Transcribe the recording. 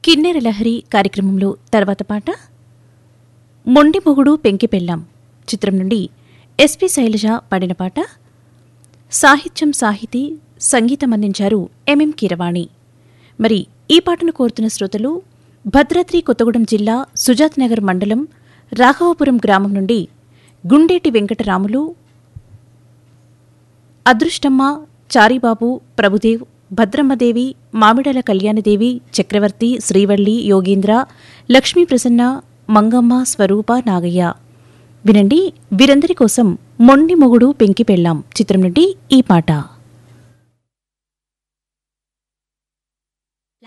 కిన్నెర లహరి కార్యక్రమంలో తర్వాత పాట మొండి మొగుడు పెంకి పెళ్ళాం చిత్రం నుండి ఎస్పి శైలజ పాడిన పాట సాహిత్యం సాహితీ సంగీతం అందించారు ఎంఎం కీరవాణి మరి ఈ పాటను కోరుతున్న శ్రోతలు భద్రాద్రి కొత్తగూడెం జిల్లా సుజాత్ నగర్ మండలం రాఘవపురం గ్రామం నుండి గుండేటి వెంకటరాములు అదృష్టమ్మ చారిబాబు ప్రభుదేవ్ భద్రమ్మదేవి మామిడల కళ్యాణదేవి చక్రవర్తి శ్రీవల్లి యోగీంద్ర లక్ష్మీ ప్రసన్న మంగమ్మ స్వరూప నాగయ్య వినండి వీరందరి కోసం మొండి మొగుడు పెంకి పెళ్ళాం చిత్రం నుండి ఈ పాట